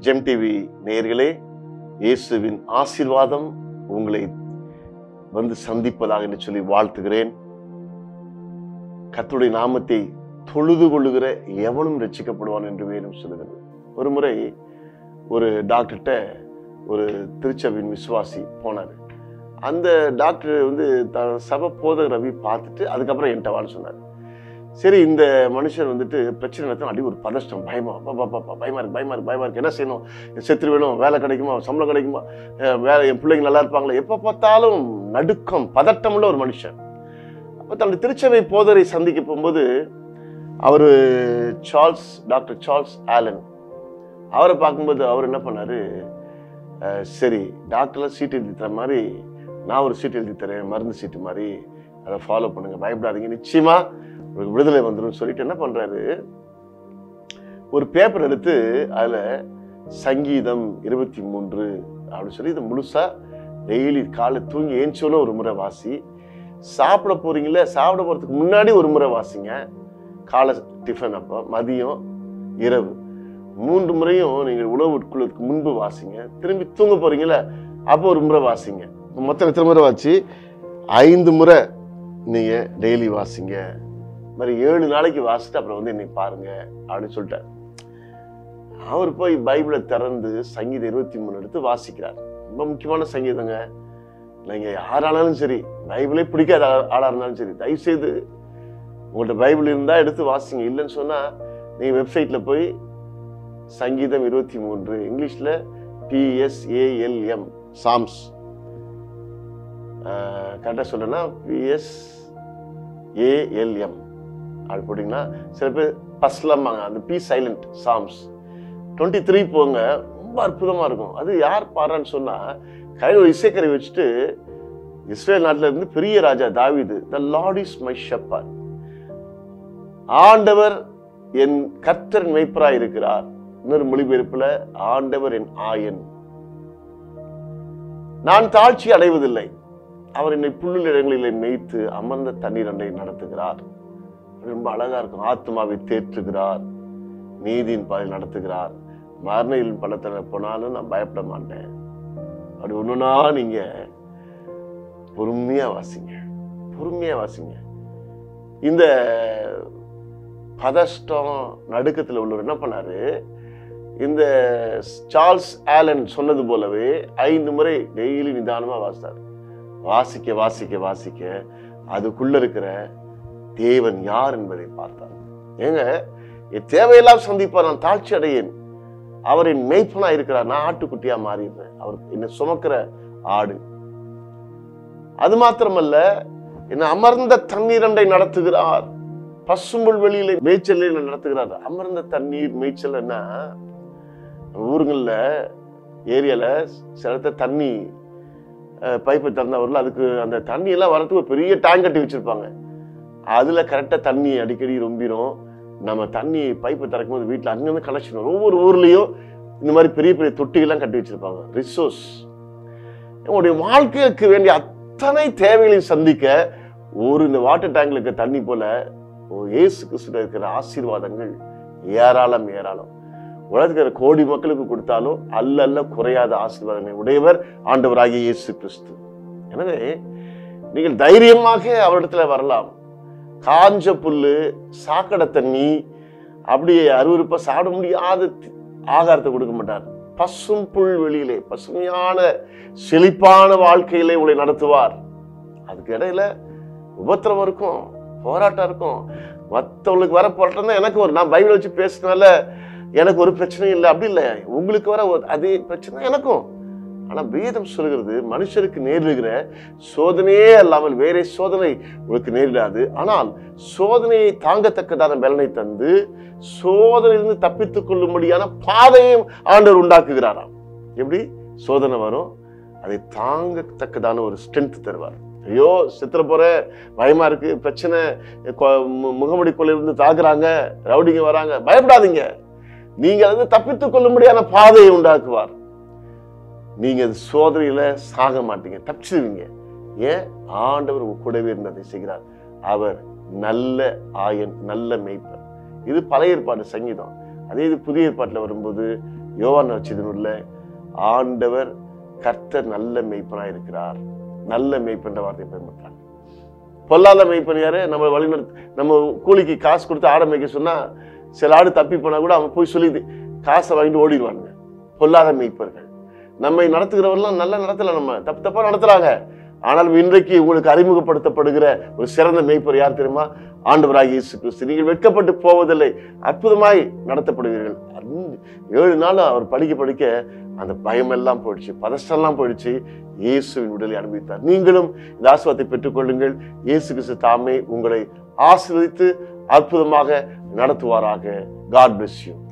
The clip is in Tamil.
ஜெம் டிவி நேயர்களே இயேசுவின் ஆசீர்வாதம் உங்களை வந்து சந்திப்பதாக என்று சொல்லி வாழ்த்துகிறேன் கர்த்தருடைய நாமத்தை தொழுது கொள்ளுகிற எவனும் ரட்சிக்கப்படுவான் என்று வேணும் சொல்லுகிறது ஒரு முறை ஒரு டாக்டர்கிட்ட ஒரு திருச்சபையின் விசுவாசி போனார் அந்த டாக்டர் வந்து த சபை போதகர் ரவி பார்த்துட்டு அதுக்கப்புறம் என்கிட்ட வான்னு சொன்னார் சரி இந்த மனுஷன் வந்துட்டு பிரச்சனை நடத்தும் அடி ஒரு பதஷ்டம் பயமா பா, பா, பா, பா, பயமா இருக்கு பயமா இருக்கு பயமா இருக்கு என்ன செய்யணும் செத்து வேணும் வேலை கிடைக்குமா சம்பளம் கிடைக்குமா அஹ் வேலை என் பிள்ளைங்க நல்லா இருப்பாங்களா எப்போ பார்த்தாலும் நடுக்கம் பதட்டமுள்ள ஒரு மனுஷன் அப்போ தன்னுடைய திருச்சபை போதரை சந்திக்க போகும்போது அவர் சார்ல்ஸ் டாக்டர் சார்ல்ஸ் ஆலன் அவரை பார்க்கும்போது அவர் என்ன பண்ணாரு அஹ் சரி டாக்டர்லாம் சீட் எழுதி தர மாதிரி நான் ஒரு சீட் எழுதி தரேன் மருந்து சீட்டு மாதிரி அதை ஃபாலோ பண்ணுங்க பயப்படாதீங்க நிச்சயமா உங்களுக்கு விடுதலை வந்துடும் சொல்லிட்டு என்ன பண்றாரு ஒரு பேப்பர் எடுத்து அதுல சங்கீதம் இருபத்தி மூன்று அப்படின்னு சொல்லி இதை முழுசா டெய்லி காலை தூங்கி ஏஞ்சோன்னு ஒரு முறை வாசி சாப்பிட போறீங்களே சாப்பிட போறதுக்கு முன்னாடி ஒரு முறை வாசிங்க காலை டிஃபன் அப்போ மதியம் இரவு மூன்று முறையும் நீங்கள் உணவு உட்கொள்வதற்கு முன்பு வாசிங்க திரும்பி தூங்க போறீங்களே அப்போ ஒரு முறை வாசிங்க மொத்தம் எத்தனை முறை வாசி ஐந்து முறை நீங்க டெய்லி வாசிங்க இந்த மாதிரி ஏழு நாளைக்கு வாசிட்டு அப்புறம் வந்து என்னை பாருங்க அப்படின்னு சொல்லிட்டார் அவர் போய் பைபிளை திறந்து சங்கீதம் இருபத்தி மூணு எடுத்து வாசிக்கிறார் ரொம்ப முக்கியமான சங்கீதங்க நீங்க யாரானாலும் சரி பைபிளே பிடிக்காத ஆளா- ஆளா இருந்தாலும் சரி தயவு செய்து உங்கள்ட்ட பைபிள் இருந்தா எடுத்து வாசிங்க இல்லைன்னு சொன்னா நீங்க வெப்சைட்ல போய் சங்கீதம் இருபத்தி மூன்று இங்கிலீஷ்ல பிஎஸ்ஏஎல்எம் சாம்ஸ் கரெக்டாக சொல்லணும்னா பிஎஸ் ஏஎல்எம் அது போட்டிங்கன்னா சில பேர் பஸ்லம்பாங்க அந்த P silent Psalms twenty three போங்க ரொம்ப அற்புதமாக இருக்கும் அது யார் பாடுறான்னு சொன்னால் கையில் ஒரு இசைக்கரை வச்சுட்டு இஸ்ரேல் நாட்டில் இருந்து பெரிய ராஜா தாவீது the lord is my shepherd ஆண்டவர் என் கர்த்தர் மெய்ப்பராய் இருக்கிறார் இன்னொரு மொழிபெயர்ப்புல ஆண்டவர் என் ஆயன் நான் தாழ்ச்சி அடைவதில்லை அவர் என்னை புல்லுள்ள இடங்களிலே மேய்த்து அமர்ந்த தண்ணீர் அண்டை நடத்துகிறார் அது ரொம்ப அழகா இருக்கும் ஆத்மாவை தேற்றுகிறார் நீதியின் பாதையில் நடத்துகிறார் மரணையின் பள்ளத்தில் போனாலும் நான் பயப்பட மாட்டேன் அப்படி ஒண்ணுனா நீங்க பொறுமையா வாசிங்க பொறுமையா வாசிங்க இந்த பதஷ்டம் நடுக்கத்தில் உள்ளவர் என்ன பண்ணாரு இந்த சார்ல்ஸ் ஆலன் சொன்னது போலவே ஐந்து முறை டெய்லி நிதானமா வாசித்தார் வாசிக்க வாசிக்க வாசிக்க அதுக்குள்ள இருக்கிற தேவன் யார் என்பதை பார்த்தார் ஏங்க என் தேவையெல்லாம் சந்திப்பார் நான் தாழ்ச்சி அடையேன் அவர் என் மெய்ப்பனா இருக்கிறார் நான் ஆட்டுக்குட்டியா மாறிடுறேன் அவர் என்னை சுமக்கிற ஆடு அது மாத்திரமல்ல என்னை அமர்ந்த தண்ணீரண்டை நடத்துகிறார் பசும்புல் வெளியில மேய்ச்சல் நடத்துகிறார் அமர்ந்த தண்ணீர் மேய்ச்சல் என்ன ஊருங்கள்ல ஏரியால சில இடத்துல தண்ணி பைப்பை திறந்தா வரல அதுக்கு அந்த தண்ணி எல்லாம் வரதுக்கு ஒரு பெரிய டேங்க் கட்டி வச்சிருப்பாங்க அதுல கரெக்டா தண்ணி அடிக்கடி ரொம்பிரும் நம்ம தண்ணி பைப்பை திறக்கும் போது வீட்டுல அங்கிருந்து கனெக்ஷன் வரும் ஒவ்வொரு ஊர்லயும் இந்த மாதிரி பெரிய பெரிய தொட்டிகள்லாம் கட்டி வச்சிருப்பாங்க ரிசோர்ஸ் உங்களுடைய வாழ்க்கைக்கு வேண்டிய அத்தனை தேவைகளையும் சந்திக்க ஒரு இந்த வாட்டர் டேங்க்ல இருக்க தண்ணி போல ஒரு இயேசு கிறிஸ்துல இருக்கிற ஆசீர்வாதங்கள் ஏராளம் ஏராளம் உலகத்தில் இருக்கிற கோடி மக்களுக்கு கொடுத்தாலும் அல்ல அல்ல குறையாத ஆசீர்வாதங்களை உடையவர் ஆண்டவராகிய இயேசு கிறிஸ்து எனவே நீங்கள் தைரியமாக அவரிடத்துல வரலாம் காஞ்ச புல்லு சாக்கடை தண்ணி அப்படியே அருவருப்பா சாப்பிட முடியாத தி- ஆகாரத்தை கொடுக்க மாட்டார் பசும் புல் வெளியிலே பசுமையான செழிப்பான வாழ்க்கையிலே உங்களை நடத்துவார் அதுக்கு இடையில உபத்திரவம் இருக்கும் போராட்டம் இருக்கும் மற்றவங்களுக்கு வர போராட்டம் தான் எனக்கு வரும் நான் பைபிள் வச்சு பேசுனால எனக்கு ஒரு பிரச்சனையும் இல்லை அப்படி இல்லை உங்களுக்கு வர ஒரு- அதே பிரச்சனை எனக்கும் ஆனா வேதம் சொல்கிறது மனுஷருக்கு நேரிடுகிற சோதனையே அல்லாமல் வேறே சோதனை உங்களுக்கு நேரிடாது ஆனால் சோதனையை தாங்கத்தக்கதான பலனை தந்து சோதனையிலிருந்து தப்பித்துக் கொள்ளும்படியான பாதையும் ஆண்டவர் உண்டாக்குகிறாராம் எப்படி சோதனை வரும் அதை தாங்கத்தக்கதான ஒரு ஸ்ட்ரென்த் தருவார் ஐயோ சித்திர போற பயமா இருக்கு பிரச்சனை கொ- மு- முகமூடி கொள்ளையிலிருந்து தாக்குறாங்க ரவுடிங்க வராங்க பயப்படாதீங்க நீங்க வந்து தப்பித்துக் கொள்ளும்படியான பாதையை உண்டாக்குவார் நீங்க அந்த சோதனையில சாக மாட்டீங்க தப்பிச்சிருவீங்க ஏன் ஆண்டவர் உங்க கூடவே இருந்து அதை செய்கிறார் அவர் நல்ல ஆயன் நல்ல மேய்ப்பர் இது பழைய ஏற்பாடு சங்கீதம் அதே இது புதிய ஏற்பாட்டுல வரும்போது யோவான் நற்செய்தியில் ஆண்டவர் கர்த்தர் நல்ல மெய்ப்பனாய் இருக்கிறார் நல்ல மெய்ப்பன்ற வார்த்தையை பயன்படுத்துறாங்க பொல்லாத மெய்ப்பன் யாரு நம்ம வழிநடத்து நம்ம கூலிக்கு காசு கொடுத்து ஆடை மேய்க்க சொன்னா சில ஆடு தப்பி போனா கூட அவன் போய் சொல்லி காசை வாங்கிட்டு ஓடிடுவானுங்க பொல்லாத மெய்ப்பர்கள் நம்மை நடத்துகிறவரெல்லாம் நல்லா நடத்தல நம்ம தப்பு தப்பா நடத்துறாங்க ஆனாலும் இன்றைக்கு உங்களுக்கு அறிமுகப்படுத்தப்படுகிற ஒரு சிறந்த மெய்ப்பர் யார் தெரியுமா ஆண்டவராகிய இயேசு கிறிஸ்து நீங்கள் வெட்கப்பட்டு போவதில்லை அற்புதமாய் நடத்தப்படுவீர்கள் அந்த ஏழு நாள் அவர் படிக்க படிக்க அந்த பயமெல்லாம் போயிடுச்சு பதஷ்டம்லாம் போயிடுச்சு இயேசுவின் விடுதலை அனுபவித்தார் நீங்களும் இந்த ஆசிர்வாதத்தை பெற்றுக்கொள்ளுங்கள் இயேசு கிறிஸ்து தாமே உங்களை ஆசீர்வதித்து அற்புதமாக நடத்துவாராக காட் bless you